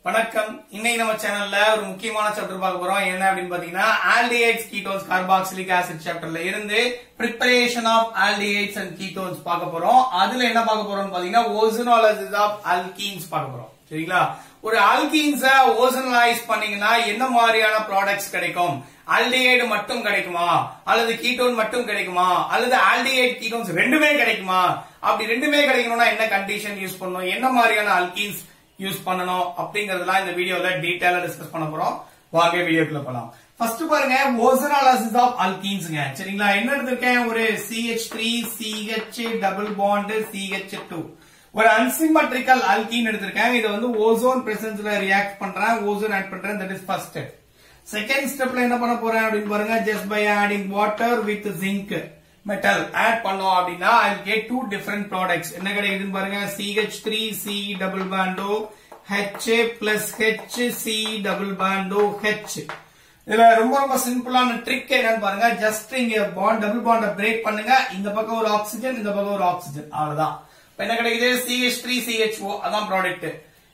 வணக்கம் இன்னைக்கு நம்ம சேனல்ல ஒரு முக்கியமான சாப்டர் பார்க்க போறோம் என்ன அப்படின்னு பாத்தீங்கன்னா ஆல்டிஹைட்ஸ் கீட்டோன்ஸ் கார்பாக்சிலிக் ஆசிட் சாப்டர்ல இருந்து preparation of aldehydes and ketones பார்க்க போறோம் அதுல என்ன பார்க்க போறோம்னு பாத்தீங்கன்னா ஓசனாலசிஸ் ஆஃப் அல்கீன்ஸ் பார்க்க போறோம் சரிங்களா ஒரு அல்கீன்ஸ ஓசனலைஸ் பண்ணீங்கன்னா என்ன மாதிரியான ப்ராடக்ட்ஸ் கிடைக்கும் ஆல்டிஹைடு மட்டும் கிடைக்குமா அல்லது கீட்டோன் மட்டும் கிடைக்குமா அல்லது ஆல்டிஹைட் கீட்டோன்ஸ் ரெண்டுமே கிடைக்குமா அப்படி ரெண்டுமே கிடைக்கணும்னா என்ன கண்டிஷன் யூஸ் பண்ணணும் என்ன மாதிரியான அல்கீன்ஸ் யூஸ் பண்ணணும் அப்படிங்கறதெல்லாம் இந்த வீடியோல டீடைலா டிஸ்கஸ் பண்ண போறோம் வாங்க வீடியோக்குள்ள போலாம் ஃபர்ஸ்ட் பாருங்க ஓசனாலிசிஸ் ஆஃப் அல்கீன்ஸ்ங்க சரிங்களா என்ன எடுத்திருக்கேன் ஒரு CH3 CH double bond CH2 ஒரு அன்சிமெட்ரிக்கல் அல்கீன் எடுத்திருக்கேன் இதை வந்து ஓசோன் பிரசன்ஸ்ல ரியாக்ட் பண்றேன் ஓசோன் ஆட் பண்றேன் that is first step second ஸ்டெப்ல என்ன பண்ண போறேன் அப்படின்னு பாருங்க just by adding water with zinc metal add பண்ணோம் அப்படின்னா I get two different products என்ன கிடைக்குதுன்னு பாருங்க CH3 C double bond O H plus H C double bond O H இதுல ரொம்ப ரொம்ப சிம்பிளான ட்ரிக் என்னன்னு பாருங்க ஜஸ்ட் இங்க பாண்ட் டபுள் பாண்ட பிரேக் பண்ணுங்க இந்த பக்கம் ஒரு ஆக்சிஜன் இந்த பக்கம் ஒரு ஆக்சிஜன் அவ்வளவுதான் இப்ப என்ன கிடைக்குது CH3 CHO அதான் ப்ராடக்ட்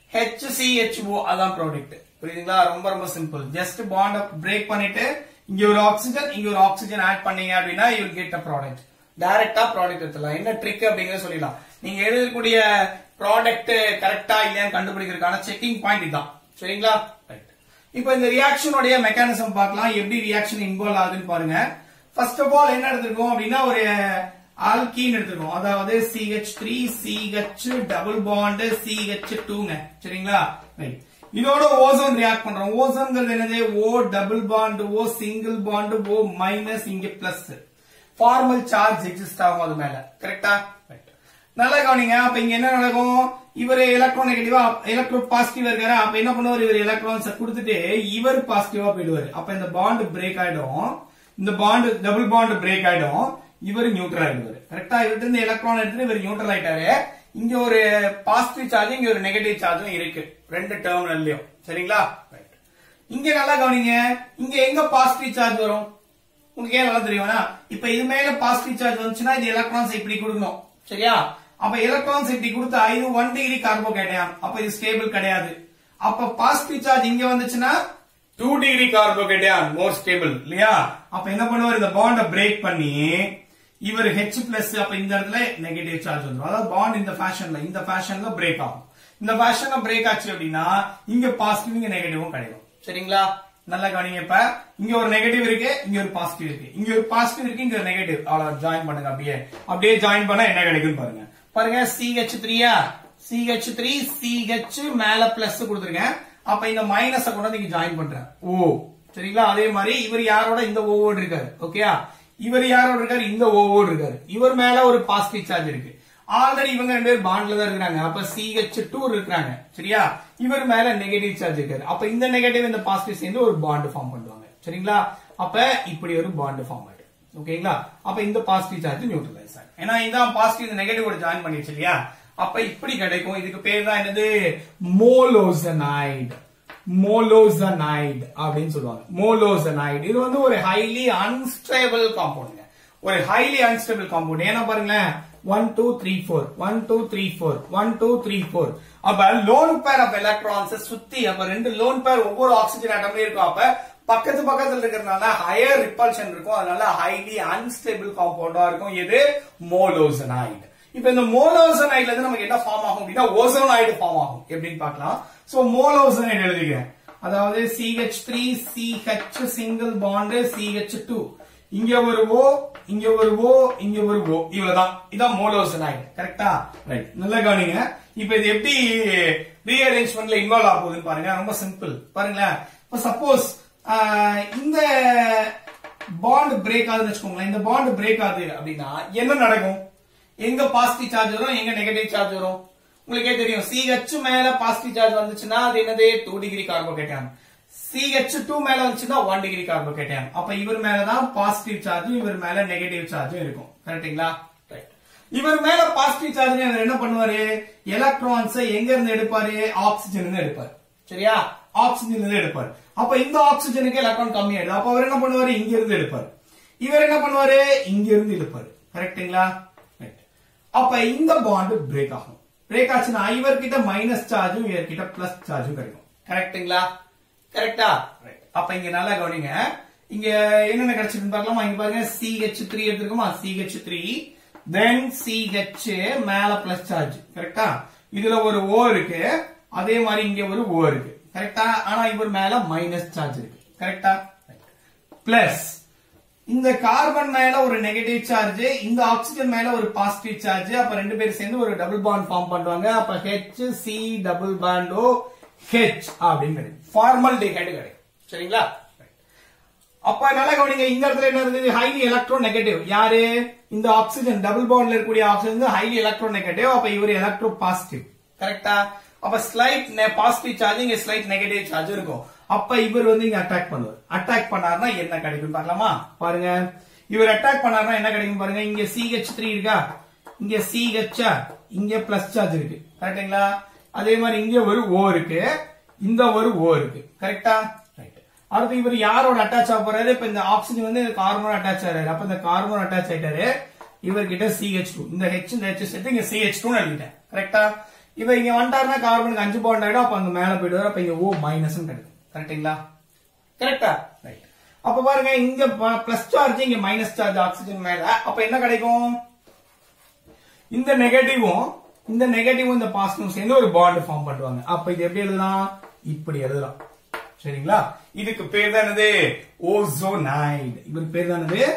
HCHO அதான் ப்ராடக்ட் புரியுதுங்களா ரொம்ப ரொம்ப சிம்பிள் ஜஸ்ட் பாண்ட பிரேக் பண்ணிட்டு இங்க ஒரு ஆக்சிஜன் இங்க ஒரு ஆக்சிஜன் ஆட் பண்ணீங்க அப்படின்னா யூ கெட் அ ப்ராடக்ட் டைரக்டா ப்ராடக்ட் எடுத்துலாம் என்ன ட்ரிக் அப்படிங்கறத சொல்லிடலாம் நீங்க எழுதக்கூடிய ப்ராடக்ட் கரெக்டா இல்லையான்னு கண்டுபிடிக்கிறதுக்கான செக்கிங் பாயிண்ட் இதுதான் சரிங்களா ரைட் இப்போ இந்த ரியாக்ஷனுடைய மெக்கானிசம் பார்க்கலாம் எப்படி ரியாக்ஷன் இன்வால்வ் ஆகுதுன்னு பாருங்க ஃபர்ஸ்ட் ஆஃப் ஆல் என்ன எடுத்திருக்கோம் அப்படின்னா ஒரு ஆல்கீன் எடுத்திருக்கோம் அதாவது CH3 CH டபுள் பாண்ட் CH2ங்க சரிங்களா ரைட் இதோட ஓசோன் ரியாக்ட் பண்றோம் ஓசோன்ங்கிறது என்னது O double bond O single bond O minus இங்க பிளஸ் ஃபார்மல் சார்ஜ் எக்ஸிஸ்ட் ஆகும் அது மேல கரெக்டா நல்லா கவனிங்க அப்ப இங்க என்ன நடக்கும் இவர் எலக்ட்ரோ நெகட்டிவா எலக்ட்ரோ பாசிட்டிவா இருக்காரு அப்ப என்ன பண்ணுவார் இவர் எலக்ட்ரான்ஸ் கொடுத்துட்டு இவர் பாசிட்டிவா போயிடுவாரு அப்ப இந்த பாண்ட் பிரேக் ஆயிடும் இந்த பாண்ட் டபுள் பாண்ட் பிரேக் ஆயிடும் இவர் நியூட்ரல் ஆயிடுவாரு கரெக்டா இவர்கிட்ட இருந்து எலக்ட்ரான் எடுத்துட்டு இவர் நியூட்ரல் ஆயிட்டாரு இங்க ஒரு பாசிட்டிவ் சார்ஜ் இங்க ஒரு நெகட்டிவ் சார்ஜும் இருக்கு ரெண்டு டெர்மினல்லயும் சரிங்களா ரைட் இங்க நல்லா கவனிங்க இங்க எங்க பாசிட்டிவ் சார்ஜ் வரும் உங்களுக்கு ஏன் நல்லா தெரியுமா இப்ப இது மேல பாசிட்டிவ் சார்ஜ் வந்துச்சுன்னா இது எலக்ட்ரான்ஸ் இப்படி கொடுக்கணும் சரியா அப்ப எலக்ட்ரான்ஸ் இப்படி கொடுத்தா இது ஒன் டிகிரி கார்போகேட்டையான் அப்ப இது ஸ்டேபிள் கிடையாது அப்ப பாசிட்டிவ் சார்ஜ் இங்க வந்துச்சுன்னா two degree carbocation more stable இல்லையா அப்ப என்ன பண்ணுவார் இந்த பாண்ட பிரேக் பண்ணி இவர் ஹெச் பிளஸ் அப்ப இந்த இடத்துல நெகட்டிவ் சார்ஜ் வந்துடும் அதாவது பாண்ட் இந்த ஃபேஷன்ல இந்த ஃபேஷன்ல பிரேக் ஆகும் இந்த ஃபேஷன்ல பிரேக் ஆச்சு அப்படின்னா இங்க பாசிட்டிவ் இங்க நெகட்டிவும் கிடைக்கும் சரிங்களா நல்லா கவனிங்க இப்ப இங்க ஒரு நெகட்டிவ் இருக்கு இங்க ஒரு பாசிட்டிவ் இருக்கு இங்க ஒரு பாசிட்டிவ் இருக்கு இங்க ஒரு நெகட்டிவ் அவ்வளவு ஜாயின் பண்ணுங்க அப்படியே அப்படியே ஜாயின் பண்ணா என்ன கிடைக்கும் பாருங்க பாருங்க சிஹெச் த்ரீயா சிஹெச் த்ரீ சிஹெச் மேல பிளஸ் கொடுத்துருக்கேன் அப்ப இந்த மைனஸ கொண்டு வந்து இங்க ஜாயின் பண்றேன் ஓ சரிங்களா அதே மாதிரி இவர் யாரோட இந்த ஓவோடு இருக்காரு ஓகேயா இவர் யாரோட இருக்காரு இந்த ஓவோடு இருக்காரு இவர் மேல ஒரு பாசிட்டிவ் சார்ஜ் இருக்கு ஆல்ரெடி இவங்க ரெண்டு பேர் பாண்ட்ல தான் இருக்காங்க அப்ப சிஹெச் டூ இருக்காங்க சரியா இவர் மேல நெகட்டிவ் சார்ஜ் இருக்காரு அப்ப இந்த நெகட்டிவ் இந்த பாசிட்டிவ் சேர்ந்து ஒரு பாண்ட் ஃபார்ம் பண்ணுவாங்க சரிங்களா அப்ப இப்படி ஒரு பாண்ட் ஃபார்ம் ஆயிடும் ஓகேங்களா அப்ப இந்த பாசிட்டிவ் சார்ஜ் நியூட்ரலைஸ் ஆகும் ஏன்னா இதான் பாசிட்டிவ் இந்த நெகட்டிவ் ஜாயின் பண்ணிடுச்சு இல்லையா அப்ப இப்படி கிடைக்கும் இதுக்கு பேர் தான் என்னது மோலோசனைடு மோலோசனைடு அப்படின்னு சொல்லுவாங்க மோலோசனைடு இது வந்து ஒரு ஹைலி அன்ஸ்டேபிள் காம்பவுண்டுங்க ஒரு ஹைலி அன்ஸ்டேபிள் காம்பவுண்ட் ஏன்னா பாருங்களேன் one two three four one two three four one two three four அப்ப லோன் பேர் ஆஃப் எலக்ட்ரான்ஸ் சுத்தி அப்ப ரெண்டு லோன் பேர் ஒவ்வொரு ஆக்சிஜன் ஆட்டம்லயும் இருக்கும் அப்ப பக்கத்து பக்கத்துல இருக்கிறதுனால ஹையர் ரிப்பல்ஷன் இருக்கும் அதனால ஹைலி அன்ஸ்டேபிள் காம்பவுண்டா இருக்கும் இது மோலோசனைடு இப்ப இந்த மோலோசனைட்ல இருந்து நமக்கு என்ன ஃபார்ம் ஆகும் அப்படின்னா ஓசோனைடு ஃபார்ம் ஆகும் எப்படின்னு பார்க்கலாம் சோ மோலோசனைடு எழுதிக்கிறேன் அதாவது CH3 CH single bond CH2 இங்க ஒரு O இங்க ஒரு O இங்க ஒரு O இவ்வளவுதான் இதான் மோலோசனைடு கரெக்டா ரைட் நல்லா கவனிங்க இப்ப இது எப்படி ரீஅரேஞ்ச்மெண்ட்ல இன்வால்வ் ஆக போகுதுன்னு பாருங்க ரொம்ப சிம்பிள் பாருங்களேன் இப்ப சப்போஸ் இந்த பாண்ட் பிரேக் ஆகுதுன்னு வச்சுக்கோங்களேன் இந்த பாண்ட் பிரேக் ஆகுது அப்படின்னா என்ன நடக்கும் எங்க பாசிட்டிவ் சார்ஜ் வரும் எங்க நெகட்டிவ் சார்ஜ் வரும் உங்களுக்கே தெரியும் CH மேல பாசிட்டிவ் சார்ஜ் வந்துச்சுன்னா அது என்னது two degree carbocation CH two மேல வந்துச்சுன்னா ஒன் டிகிரி கார்போகேட்டான் அப்ப இவர் மேலதான் பாசிட்டிவ் சார்ஜும் இவர் மேல நெகட்டிவ் சார்ஜும் இருக்கும் கரெக்டுங்களா இவர் மேல பாசிட்டிவ் சார்ஜ் இவர் என்ன பண்ணுவாரு எலக்ட்ரான்ஸ் எங்க இருந்து எடுப்பாரு ஆக்சிஜன் இருந்து எடுப்பாரு சரியா ஆக்சிஜன் இருந்து எடுப்பாரு அப்ப இந்த ஆக்சிஜனுக்கு எலக்ட்ரான் கம்மி ஆயிடுது அப்ப அவர் என்ன பண்ணுவாரு இங்க இருந்து எடுப்பாரு இவர் என்ன பண்ணுவாரு இங்க இருந்து எடுப்பாரு கரெக்டுங்களா அப்ப இந்த பாண்ட் பிரேக் ஆகும் பிரேக் ஆச்சுன்னா இவர்கிட்ட மைனஸ் சார்ஜும் இவர்கிட்ட பிளஸ் சார்ஜும் கிடைக்கும் கரெக்ட்டுங்களா கரெக்டா அப்ப இங்க நல்லா கவனிங்க இங்க என்னென்ன கிடைச்சிருக்கு பார்க்கலாமா இங்க பாருங்க சிஹெச் த்ரீ எடுத்துருக்கோமா சிஹெச் த்ரீ தென் சிஹெச் மேல பிளஸ் சார்ஜ் கரெக்டா இதுல ஒரு ஓ இருக்கு அதே மாதிரி இங்க ஒரு ஓ இருக்கு கரெக்டா ஆனா இவர் மேல மைனஸ் சார்ஜ் இருக்கு கரெக்டா பிளஸ் இந்த கார்பன் மேல ஒரு நெகட்டிவ் சார்ஜ் இந்த ஆக்சிஜன் மேல ஒரு பாசிட்டிவ் சார்ஜ் அப்ப ரெண்டு பேரும் சேர்ந்து ஒரு டபுள் பாண்ட் ஃபார்ம் பண்ணுவாங்க அப்ப H C double bond O H அப்படின்னு கிடைக்கும் ஃபார்மல் டிஹைடு கிடைக்கும் சரிங்களா அப்ப நல்லா கவனிங்க இந்த இடத்துல என்ன இருந்தது ஹைலி எலக்ட்ரோ நெகட்டிவ் யாரு இந்த ஆக்சிஜன் டபுள் பாண்ட்ல இருக்கக்கூடிய ஆக்சிஜன் ஹைலி எலக்ட்ரோ நெகட்டிவ் அப்ப இவர் எலக்ட்ரோ பாசிட்டிவ் கரெக்டா அப்ப ஸ்லைட் பாசிட்டிவ் சார்ஜ் இங்க ஸ்லைட் நெகட்டிவ் சார்ஜ் இருக்கும் அப்ப இவர் வந்து இங்க அட்டாக் பண்ணுவார் அட்டாக் பண்ணாருன்னா என்ன கிடைக்கும் பார்க்கலாமா பாருங்க இவர் அட்டாக் பண்ணாருன்னா என்ன கிடைக்கும் பாருங்க இங்க சிஹெச் த்ரீ இருக்கா இங்க சிஹெச் இங்க பிளஸ் சார்ஜ் இருக்கு கரெக்டுங்களா அதே மாதிரி இங்க ஒரு ஓ இருக்கு இந்த ஒரு ஓ இருக்கு கரெக்டா ரைட் அடுத்து இவர் யாரோட அட்டாச் ஆக போறாரு இப்ப இந்த ஆக்சிஜன் வந்து கார்பனோட அட்டாச் ஆறாரு அப்ப இந்த கார்பன் அட்டாச் ஆயிட்டாரு இவர்கிட்ட சிஹெச் டூ இந்த ஹெச் இந்த ஹெச் சேர்த்து இங்க சிஹெச் டூ எழுதிட்டேன் கரெக்டா இவ இங்க வந்துட்டாருன்னா கார்பனுக்கு அஞ்சு பாண்ட் ஆயிடும் அப்ப அங்க மேல போயிடுவாரு அப்ப இங்க ஓ மைனஸ் கிடைக்கும் கரெக்டுங்களா கரெக்டா ரைட் அப்ப பாருங்க இங்க பிளஸ் சார்ஜ் இங்க மைனஸ் சார்ஜ் ஆக்சிஜன் மேல அப்ப என்ன கிடைக்கும் இந்த நெகட்டிவும் இந்த நெகட்டிவும் இந்த பாசிட்டிவும் சேர்ந்து ஒரு பாண்ட் ஃபார்ம் பண்ணுவாங்க அப்ப இது எப்படி எழுதலாம் இப்படி எழுதலாம் சரிங்களா இதுக்கு பேர் தான் என்னது ஓசோனைடு இவருக்கு பேர் தான் என்னது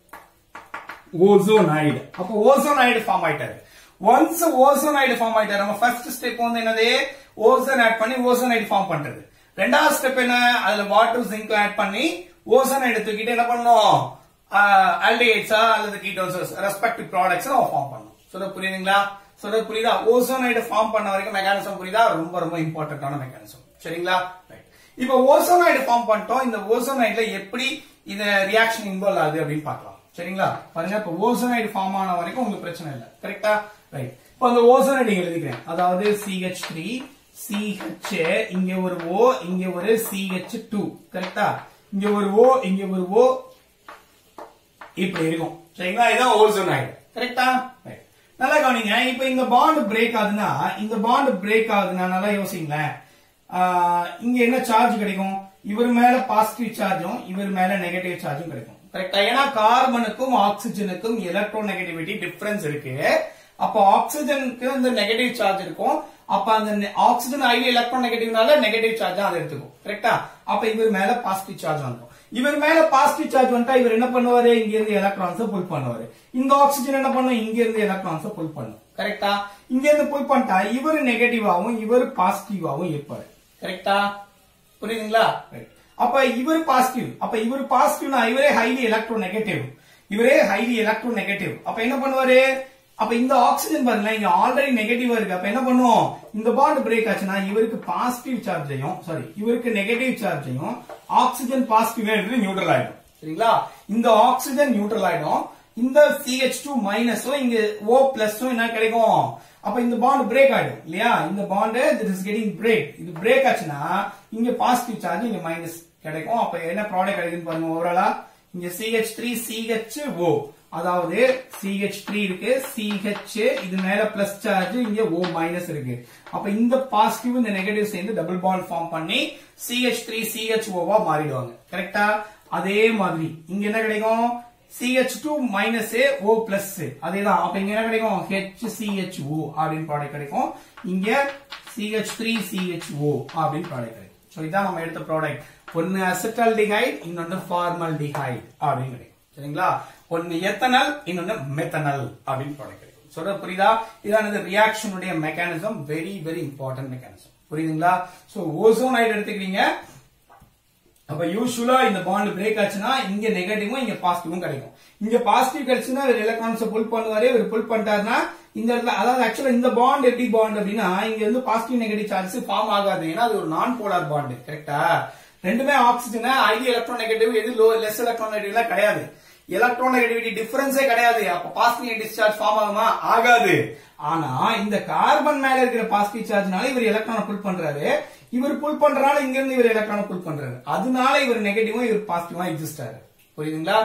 ஓசோனைடு அப்ப ஓசோனைடு ஃபார்ம் ஆயிட்டாரு ஒன்ஸ் ஓசோனைடு ஃபார்ம் ஆயிட்டாரு நம்ம ஃபர்ஸ்ட் ஸ்டெப் வந்து என்னது ஓசோன் ஆட் பண்ணி ஓசோனைடு ஃபார்ம் பண்றது ரெண்டாவது ஸ்டெப் என்ன அதுல வாட்டர் ஜிங்க் ஆட் பண்ணி ஓசோனைடு தூக்கிட்டு என்ன பண்ணணும் ஆல்டிஹைட்ஸா அல்லது கீட்டோன்ஸ் ரெஸ்பெக்டிவ் ப்ராடக்ட்ஸ் நம்ம ஃபார்ம் பண்ணணும் சொல்ல புரியுதுங்களா சொல்றது புரியுதா ஓசோனைடு ஃபார்ம் பண்ண வரைக்கும் மெக்கானிசம் புரியுதா ரொம்ப ரொம்ப இம்பார்ட்டன்டான மெக்கானிசம் சரிங்களா ரைட் இப்போ ஓசோனைடு ஃபார்ம் பண்ணிட்டோம் இந்த ஓசோனைட்ல எப்படி இந்த ரியாக்ஷன் இன்வால்வ் ஆகுது அப்படின்னு பார்க்கலாம் சரிங்களா பாருங்க இப்போ ஓசோனைடு ஃபார்ம் ஆன வரைக்கும் உங்களுக்கு பிரச்சனை இல்லை கரெக்டா ரைட் இப்போ அந்த ஓசோனைடு இங்க எழுதிக்கிறேன் அதாவது சிஹெச் த்ரீ சிஹெச் இங்க ஒரு ஓ இங்க ஒரு சிஹெச் டூ கரெக்டா இங்க ஒரு ஓ இங்க ஒரு ஓ இப்படி இருக்கும் சரிங்களா இதான் ஓசோனைடு கரெக்டா ரைட் நல்லா கவனிங்க இப்போ இந்த பாண்ட் பிரேக் ஆகுதுன்னா இந்த பாண்ட் பிரேக் ஆகுதுன்னா நல்லா யோசிங்களேன் ஆஹ் இங்க என்ன சார்ஜ் கிடைக்கும் இவர் மேல பாசிட்டிவ் சார்ஜும் இவர் மேல நெகட்டிவ் சார்ஜும் கிடைக்கும் கரெக்டா ஏன்னா கார்பனுக்கும் ஆக்சிஜனுக்கும் எலக்ட்ரோ நெகட்டிவிட்டி டிஃபரன்ஸ் இருக்கு அப்போ ஆக்சிஜனுக்கு இந்த நெகட்டிவ் சார்ஜ் இருக்கும் அப்ப அந்த ஆக்சிஜன் ஐ எலக்ட்ரோ நெகட்டிவ்னால நெகட்டிவ் சார்ஜ் அதை எடுத்துக்கும் கரெக்டா அப்ப இவர் மேல பாசிட்டிவ் சார்ஜ் வந்துடும் இவர் மேல பாசிட்டிவ் சார்ஜ் வந்துட்டா இவர் என்ன பண்ணுவாரு இங்க இருந்து எலக்ட்ரான்ஸ் புல் பண்ணுவாரு இந்த ஆக்சிஜன் என்ன பண்ணும் இங்க இருந்து எலக்ட்ரான்ஸ் புல் பண்ணும் கரெக்டா இங்க இருந்து புல் பண்ணிட்டா இவர் நெகட்டிவாவும் இவர் பாசிட்டிவாவும் இருப்பாரு கரெக்டா புரியுதுங்களா அப்ப இவர் பாசிட்டிவ் அப்ப இவர் பாசிட்டிவ்னா இவரே ஹைலி எலக்ட்ரோ நெகட்டிவ் இவரே ஹைலி எலக்ட்ரோ நெகட்டிவ் அப்ப என்ன பண்ணுவாரு அப்ப இந்த ஆக்சிஜன் பாருங்க இங்க ஆல்ரெடி நெகட்டிவா இருக்கு அப்ப என்ன பண்ணுவோம் இந்த பாண்ட் பிரேக் ஆச்சுன்னா இவருக்கு பாசிட்டிவ் சார்ஜையும் சாரி இவருக்கு நெகட்டிவ் சார்ஜையும் ஆக்சிஜன் பாசிட்டிவ் எடுத்து நியூட்ரல் ஆயிடும் சரிங்களா இந்த ஆக்சிஜன் நியூட்ரல் ஆயிடும் இந்த சிஹெச் டூ மைனஸும் இங்க ஓ பிளஸும் என்ன கிடைக்கும் அப்ப இந்த பாண்ட் பிரேக் ஆயிடும் இல்லையா இந்த bond this is getting break இது பிரேக் ஆச்சுன்னா இங்க பாசிட்டிவ் சார்ஜ் இங்க மைனஸ் கிடைக்கும் அப்ப என்ன ப்ராடக்ட் கிடைக்குன்னு பாருங்க ஓவராலா இங்க சிஹெச் த்ரீ சிஹெச் ஓ அதாவது சிஹெச் த்ரீ இருக்கு சிஹெச் இது மேல பிளஸ் சார்ஜ் இங்க ஓ மைனஸ் இருக்கு அப்ப இந்த பாசிட்டிவ் இந்த நெகட்டிவ் சேர்ந்து டபுள் பாண்ட் ஃபார்ம் பண்ணி சிஹெச் த்ரீ சிஹெச் ஓவா மாறிடுவாங்க கரெக்டா அதே மாதிரி இங்க என்ன கிடைக்கும் CH two minus O plus அதேதான் அப்ப இங்க என்ன கிடைக்கும் ஹெச் சிஹெச் ஓ அப்படின்னு ப்ராடக்ட் கிடைக்கும் இங்க சிஹெச் த்ரீ சிஹெச் ஓ அப்படின்னு ப்ராடக்ட் கிடைக்கும் ஸோ இதான் நம்ம எடுத்த ப்ராடக்ட் ஒன்னு அசிட்டல்டிஹைட் இன்னொன்னு ஃபார்மல்டிஹைட் அப்படின்னு கிடைக்கும் சரிங்களா ஒன்னு எத்தனால் இன்னொன்னு மெத்தனால் அப்படின்னு ப்ராடக்ட் கிடைக்கும் சொல்ற புரியுதா இதானது ரியாக்ஷனுடைய mechanism very very important mechanism புரியுதுங்களா சோ ஓசோனைட் எடுத்துக்கிறீங்க அப்ப யூஸ்வலா இந்த பாண்ட் பிரேக் ஆச்சுன்னா இங்க நெகட்டிவும் இங்க பாசிட்டிவும் கிடைக்கும் இங்க பாசிட்டிவ் கிடைச்சுன்னா இவர் எலக்ட்ரான்ஸ் புல் பண்ணுவாரு இவர் புல் பண்ணிட்டாருன்னா இந்த இடத்துல அதாவது ஆக்சுவலா இந்த பாண்ட் எப்படி பாண்ட் அப்படின்னா இங்க வந்து பாசிட்டிவ் நெகட்டிவ் சார்ஜ் ஃபார்ம் ஆகாது ஏன்னா அது ஒரு நான் போலார் பாண்ட் கரெக்டா ரெண்டுமே ஆக்சிஜன் ஐடி எலக்ட்ரான் நெகட்டிவ் எது லோ லெஸ் எலக்ட்ரான் நெகட்டிவ்லாம் கிடையாது எலக்ட்ரான் நெகட்டிவிட்டி டிஃபரன்ஸே கிடையாது அப்ப பாசிட்டிவ் டிஸ்சார்ஜ் ஃபார்ம் ஆகுமா ஆகாது ஆனா இந்த கார்பன் மேல இருக்கிற பாசிட்டிவ் சார்ஜ்னால இவர் எலக்ட்ரான் புல் பண்றாரு இவர் புல் பண்றனால இங்க இருந்து இவர் எலக்ட்ரான் புல் பண்றாரு அதனால இவர் நெகட்டிவும் இவர் பாசிட்டிவா எக்ஸிஸ்ட் ஆகுது புரியுதுங்களா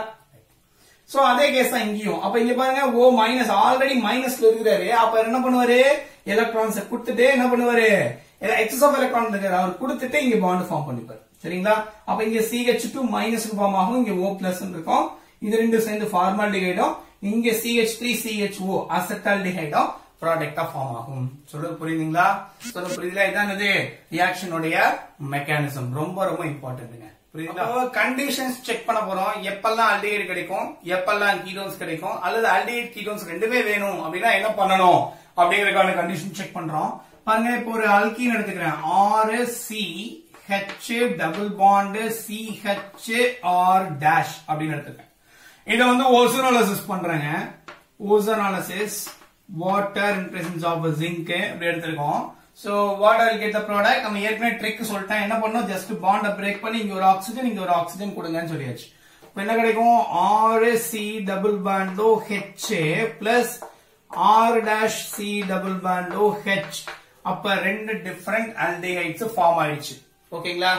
சோ அதே கேஸ் தான் இங்கேயும் அப்ப இங்க பாருங்க ஓ மைனஸ் ஆல்ரெடி மைனஸ்ல இருக்கிறாரு அப்ப என்ன பண்ணுவாரு எலக்ட்ரான்ஸ் கொடுத்துட்டு என்ன பண்ணுவாரு எக்ஸஸ் ஆஃப் எலக்ட்ரான் அவர் கொடுத்துட்டு இங்க பாண்ட் ஃபார்ம் பண்ணிப்பாரு சரிங்களா அப்ப இங்க சிஹெச் டூ மைனஸ் ஃபார்ம் ஆகும் இங்க ஓ பிளஸ் இருக்கும் இது ரெண்டு சேர்ந்து ஃபார்மால்டிஹைடும் இங்க சிஹெச் த்ரீ சிஹெச் ஓ அசட்டால்டிஹைடும் ப்ராடக்டா ஃபார்ம் ஆகும் சொல்றது புரியுதுங்களா சொல்ல புரியுதுல இதான் இது ரியாக்ஷனுடைய மெக்கானிசம் ரொம்ப ரொம்ப இம்பார்ட்டன்ட்டுங்க புரியுதுங்களா கண்டிஷன்ஸ் செக் பண்ண போறோம் எப்பெல்லாம் அல்டிஹைட் கிடைக்கும் எப்பெல்லாம் கீட்டோன்ஸ் கிடைக்கும் அல்லது அல்டிஹைட் கீட்டோன்ஸ் ரெண்டுமே வேணும் அப்படின்னா என்ன பண்ணணும் அப்படிங்கறதுக்கான கண்டிஷன் செக் பண்றோம் பாருங்க இப்போ ஒரு அல்கீன் எடுத்துக்கிறேன் R C H double bond C H R dash அப்படின்னு எடுத்துக்கிறேன் இதை வந்து ஓசோனாலிசிஸ் பண்றேங்க ozonolysis water in presence of zinc இப்படி எடுத்திருக்கோம் so what I get the product நம்ம ஏற்கனவே ட்ரிக் சொல்லிட்டேன் என்ன பண்ணோம் ஜஸ்ட் பாண்ட பிரேக் பண்ணி இங்க ஒரு ஆக்சிஜன் இங்க ஒரு ஆக்சிஜன் கொடுங்கன்னு சொல்லியாச்சு இப்போ என்ன கிடைக்கும் R C double bond O H plus R dash C double bond O H அப்ப ரெண்டு டிஃபரெண்ட் ஆல்டிஹைட்ஸ் ஃபார்ம் ஆயிடுச்சு ஓகேங்களா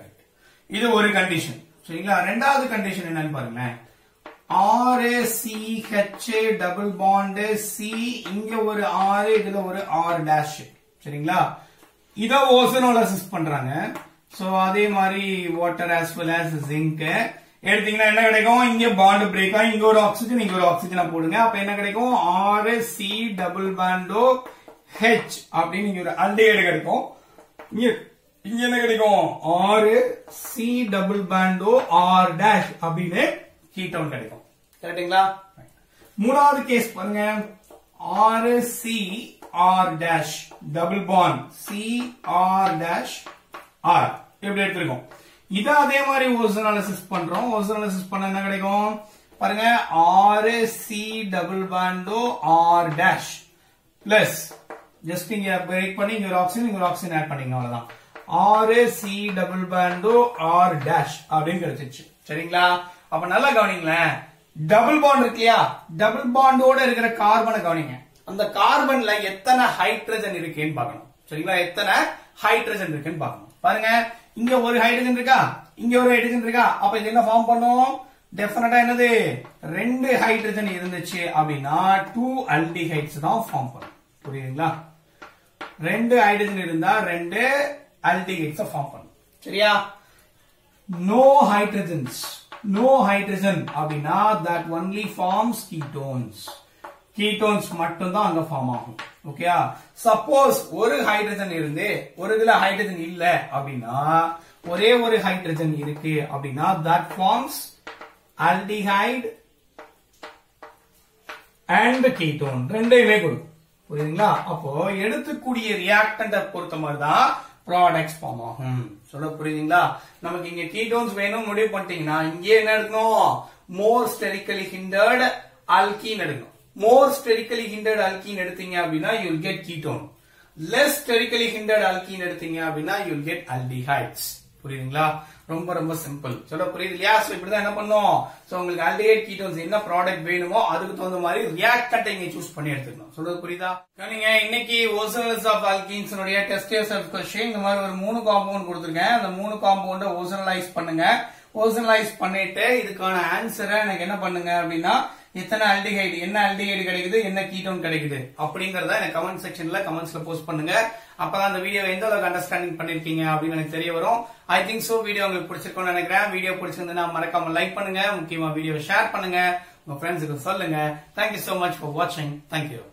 இது ஒரு கண்டிஷன் சரிங்களா ரெண்டாவது கண்டிஷன் என்னன்னு பாருங்க R C H double bond C இங்க ஒரு ஆறு இதுல ஒரு ஆர் டேஷ் சரிங்களா இத ஓசனோலசிஸ் பண்றாங்க சோ அதே மாதிரி water as well as zinc எடுத்தீங்கன்னா என்ன கிடைக்கும் இங்க பாண்ட் பிரேக் ஆகி இங்க ஒரு ஆக்சிஜன் இங்க ஒரு ஆக்சிஜனை போடுங்க அப்ப என்ன கிடைக்கும் R C double bond O H அப்படின்னு இங்க ஒரு அல்டிஹைடு கிடைக்கும் இங்க இங்க என்ன கிடைக்கும் R C double bond O R dash அப்படின்னு கீட்டோன் கிடைக்கும் கரெக்டுங்களா மூணாவது கேஸ் பாருங்க R C R dash double bond C R dash R எப்படி எடுத்திருக்கோம் இத அதே மாதிரி ஓசனாலிசிஸ் பண்றோம் ஓசனாலிசிஸ் பண்ண என்ன கிடைக்கும் பாருங்க R C double bond O R dash plus just இங்க பிரேக் பண்ணி இங்க ஒரு ஆக்சிஜன் இங்க ஒரு ஆக்சிஜன் ஆட் பண்ணீங்க அவ்வளவுதான் R C double bond O R dash அப்படின்னு கிடைச்சிச்சு சரிங்களா அப்ப நல்லா கவனிங்களேன் டபுள் பாண்ட் இருக்கு இல்லையா டபுள் பாண்டோட இருக்கிற கார்பனை கவனிங்க அந்த கார்பன்ல எத்தனை ஹைட்ரஜன் இருக்குன்னு பார்க்கணும் சரிங்களா எத்தனை ஹைட்ரஜன் இருக்குன்னு பார்க்கணும் பாருங்க இங்க ஒரு ஹைட்ரஜன் இருக்கா இங்க ஒரு ஹைட்ரஜன் இருக்கா அப்ப இது என்ன ஃபார்ம் பண்ணும் டெஃபினட்டா என்னது ரெண்டு ஹைட்ரஜன் இருந்துச்சு அப்படின்னா டூ அல்டிஹைட்ஸ் தான் ஃபார்ம் பண்ணும் புரியுதுங்களா ரெண்டு ஹைட்ரஜன் இருந்தா ரெண்டு அல்டிஹைட்ஸ் ஃபார்ம் பண்ணும் சரியா நோ ஹைட்ரஜன்ஸ் நோ ஹைட்ரஜன் அப்படின்னா that only forms ketones ketones மட்டும் தான் அங்க ஃபார்ம் ஆகும் ஓகேயா சப்போஸ் ஒரு ஹைட்ரஜன் இருந்து ஒரு இதுல ஹைட்ரஜன் இல்ல அப்படின்னா ஒரே ஒரு ஹைட்ரஜன் இருக்கு அப்படின்னா that forms aldehyde and ketone ரெண்டையுமே கொடுக்கும் புரியுதுங்களா அப்போ எடுத்துக்கூடிய ரியாக்டண்ட பொறுத்த மாதிரி தான் ப்ராடக்ட்ஸ் ஃபார்ம் ஆகும் சொல்ல புரியுதுங்களா நமக்கு இங்க கீட்டோன்ஸ் வேணும் முடிவு பண்ணிட்டீங்கன்னா இங்கே என்ன எடுக்கணும் மோர் ஸ்டெரிக்கலி ஹிண்டர்ட் அல்கீன் எடுக்கணும் மோர் ஸ்டெரிக்கலி ஹிண்டர்ட் அல்கீன் எடுத்தீங்க அப்படின்னா you'll get ketone less sterically hindered alkene எடுத்தீங்க அப்படின்னா யூல் கெட் அல்டிஹைட்ஸ் புரியுதுங்களா ரொம்ப ரொம்ப சிம்பிள் சொல்ல புரியுது இல்லையா சோ இப்படிதான் என்ன பண்ணும் சோ உங்களுக்கு ஆல்டிஹைட் கீட்டோன்ஸ் என்ன ப்ராடக்ட் வேணுமோ அதுக்கு தகுந்த மாதிரி ரியாக்டன்ட் இங்க சூஸ் பண்ணி எடுத்துக்கணும் சொல்றது புரியுதா நீங்க இன்னைக்கு ozonolysis of alkenes test of question இந்த மாதிரி ஒரு மூணு காம்பவுண்ட் கொடுத்துருக்கேன் அந்த மூணு காம்பவுண்ட ஓசனலைஸ் பண்ணுங்க ஓசனலைஸ் பண்ணிட்டு இதுக்கான ஆன்சரை எனக்கு என்ன பண்ணுங்க அப்படின்னா எத்தனை அல்டிஹைடு என்ன அல்டிஹைடு கிடைக்குது என்ன கீட்டோன் கிடைக்குது அப்படிங்கறத எனக்கு கமெண்ட் செக்ஷன்ல கமெண்ட்ஸ்ல போஸ்ட் பண்ணுங்க அப்பதான் அந்த வீடியோ எந்த அளவுக்கு அண்டர்ஸ்டாண்டிங் பண்ணிருக்கீங்க அப்படின்னு எனக்கு தெரிய வரும் ஐ திங்க் சோ வீடியோ உங்களுக்கு பிடிச்சிருக்கும்னு நினைக்கிறேன் வீடியோ பிடிச்சிருந்தா மறக்காம லைக் பண்ணுங்க முக்கியமா வீடியோ ஷேர் பண்ணுங்க உங்க ஃப்ரெண்ட்ஸுக்கு சொல்லுங்க தேங்க்யூ சோ மச் ஃபார் வாட்சிங் தேங்க்யூ